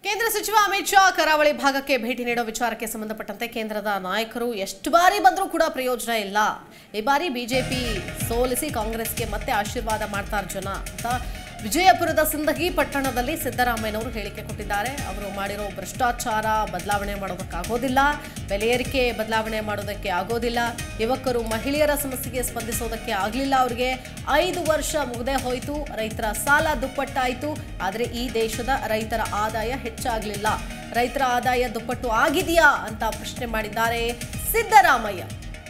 ಕೇಂದ್ರ ಸಚಿವ ಅಮಿತ್ ಶಾ ಕರಾವಳಿ ಭಾಗಕ್ಕೆ ಭೇಟಿ ನೀಡೋ ವಿಚಾರಕ್ಕೆ ಸಂಬಂಧಪಟ್ಟಂತೆ ಕೇಂದ್ರದ ನಾಯಕರು ಎಷ್ಟು ಬಾರಿ ಬಂದರೂ ಕೂಡ ಪ್ರಯೋಜನ ಇಲ್ಲ ಈ ಬಾರಿ ಬಿಜೆಪಿ ಸೋಲಿಸಿ ಕಾಂಗ್ರೆಸ್ಗೆ ಮತ್ತೆ ಆಶೀರ್ವಾದ ಮಾಡ್ತಾರೆ ಜನ ಅಂತ ವಿಜಯಪುರದ ಸಿಂದಗಿ ಪಟ್ಟಣದಲ್ಲಿ ಸಿದ್ದರಾಮಯ್ಯನವರು ಹೇಳಿಕೆ ಕೊಟ್ಟಿದ್ದಾರೆ ಅವರು ಮಾಡಿರೋ ಭ್ರಷ್ಟಾಚಾರ ಬದಲಾವಣೆ ಮಾಡೋದಕ್ಕಾಗೋದಿಲ್ಲ ಬೆಲೆ ಏರಿಕೆ ಬದಲಾವಣೆ ಮಾಡೋದಕ್ಕೆ ಆಗೋದಿಲ್ಲ ಯುವಕರು ಮಹಿಳೆಯರ ಸಮಸ್ಯೆಗೆ ಸ್ಪಂದಿಸೋದಕ್ಕೆ ಆಗಲಿಲ್ಲ ಅವರಿಗೆ ಐದು ವರ್ಷ ಮುಗ್ದೇ ಹೋಯಿತು ರೈತರ ಸಾಲ ದುಪ್ಪಟ್ಟಾಯಿತು ಆದರೆ ಈ ದೇಶದ ರೈತರ ಆದಾಯ ಹೆಚ್ಚಾಗಲಿಲ್ಲ ರೈತರ ಆದಾಯ ದುಪ್ಪಟ್ಟು ಆಗಿದೆಯಾ ಅಂತ ಪ್ರಶ್ನೆ ಮಾಡಿದ್ದಾರೆ ಸಿದ್ದರಾಮಯ್ಯ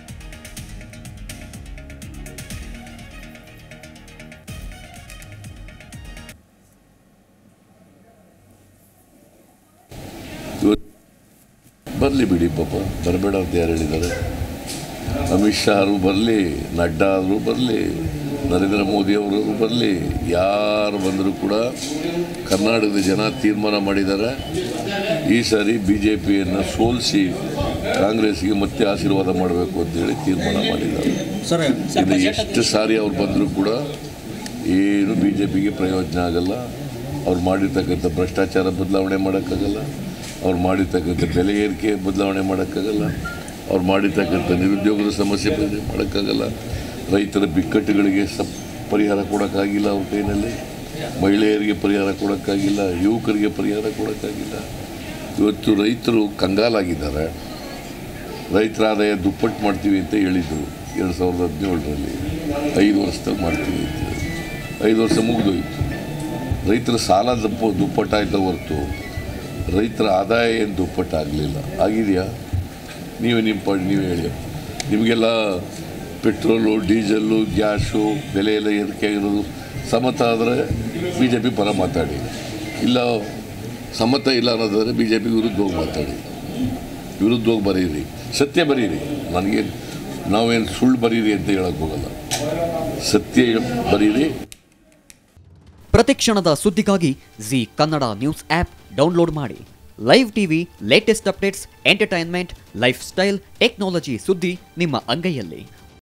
ಬರಲಿ ಬಿಡಿ ಪಾಪ ಬರಬೇಡ ಅಂತ ಯಾರು ಹೇಳಿದ್ದಾರೆ ಅಮಿತ್ ಶಾ ಅವರು ಬರಲಿ ನಡ್ಡಾ ಅವರು ಬರಲಿ ನರೇಂದ್ರ ಮೋದಿ ಅವರು ಬರಲಿ ಯಾರು ಬಂದರೂ ಕೂಡ ಕರ್ನಾಟಕದ ಜನ ತೀರ್ಮಾನ ಮಾಡಿದ್ದಾರೆ ಈ ಸಾರಿ ಬಿ ಜೆ ಪಿಯನ್ನು ಸೋಲಿಸಿ ಕಾಂಗ್ರೆಸ್ಗೆ ಮತ್ತೆ ಆಶೀರ್ವಾದ ಮಾಡಬೇಕು ಅಂತೇಳಿ ತೀರ್ಮಾನ ಮಾಡಿದ್ದಾರೆ ಸರ್ ಇನ್ನು ಎಷ್ಟು ಸಾರಿ ಅವ್ರು ಬಂದರೂ ಕೂಡ ಏನು ಬಿ ಜೆ ಪಿಗೆ ಪ್ರಯೋಜನ ಆಗಲ್ಲ ಅವ್ರು ಮಾಡಿರ್ತಕ್ಕಂಥ ಭ್ರಷ್ಟಾಚಾರ ಬದಲಾವಣೆ ಮಾಡೋಕ್ಕಾಗಲ್ಲ ಅವ್ರು ಮಾಡಿರ್ತಕ್ಕಂಥ ಬೆಲೆ ಏರಿಕೆ ಬದಲಾವಣೆ ಮಾಡೋಕ್ಕಾಗಲ್ಲ ಅವ್ರು ಮಾಡಿರ್ತಕ್ಕಂಥ ನಿರುದ್ಯೋಗದ ಸಮಸ್ಯೆ ಬದಲಾವಣೆ ಮಾಡೋಕ್ಕಾಗಲ್ಲ ರೈತರ ಬಿಕ್ಕಟ್ಟುಗಳಿಗೆ ಸ ಪರಿಹಾರ ಕೊಡೋಕ್ಕಾಗಿಲ್ಲ ಅವ್ರ ಕೈನಲ್ಲಿ ಮಹಿಳೆಯರಿಗೆ ಪರಿಹಾರ ಕೊಡೋಕ್ಕಾಗಿಲ್ಲ ಯುವಕರಿಗೆ ಪರಿಹಾರ ಕೊಡೋಕ್ಕಾಗಿಲ್ಲ ಇವತ್ತು ರೈತರು ಕಂಗಾಲಾಗಿದ್ದಾರೆ ರೈತರ ಆದಾಯ ದುಪ್ಪಟ್ಟು ಮಾಡ್ತೀವಿ ಅಂತ ಹೇಳಿದ್ದು ಎರಡು ಸಾವಿರದ ಹದಿನೇಳರಲ್ಲಿ ಐದು ವರ್ಷದಲ್ಲಿ ಮಾಡ್ತೀವಿ ಅಂತ ಹೇಳಿ. ಐದು ವರ್ಷ ಮುಗಿದೋಯ್ತು ರೈತರ ಸಾಲ ದಪ್ಪ ದುಪ್ಪಟ್ಟಾಯ್ತಾ ಹೊರತು ರೈತರ ಆದಾಯ ಏನು ದುಪ್ಪಟ್ಟಾಗಲಿಲ್ಲ ಆಗಿದೆಯಾ ನೀವೇ ನಿಮ್ಮ ಪಾಡಿ ನೀವೇ ಹೇಳಿ ನಿಮಗೆಲ್ಲ ಪೆಟ್ರೋಲು ಡೀಸೆಲ್ಲು ಗ್ಯಾಸು ಬೆಲೆ ಎಲ್ಲ ಏರಿಕೆ ಆಗಿರೋದು ಸಮತ ಆದರೆ ಬಿ ಜೆ ಪಿ ಪರ ಮಾತಾಡಿ ಇಲ್ಲ ಸಮತ ಇಲ್ಲ ಅನ್ನೋದಾದರೆ ಬಿ ಜೆ ಪಿ ವಿರುದ್ಧವಾಗಿ ಮಾತಾಡಿ ವಿರುದ್ಧವಾಗಿ ಬರೀರಿ ಸತ್ಯ ಬರೀರಿ ನನಗೇನು ನಾವೇನು ಸುಳ್ಳು ಬರೀರಿ ಅಂತ ಹೇಳಕ್ಕೆ ಹೋಗಲ್ಲ ಸತ್ಯ ಬರೀರಿ ಪ್ರತಿಕ್ಷಣದ ಸುದ್ದಿಗಾಗಿ Zee Kannada news app download ಮಾಡಿ live TV latest updates entertainment lifestyle technology ಸುದ್ದಿ ನಿಮ್ಮ ಅಂಗೈಯಲ್ಲಿ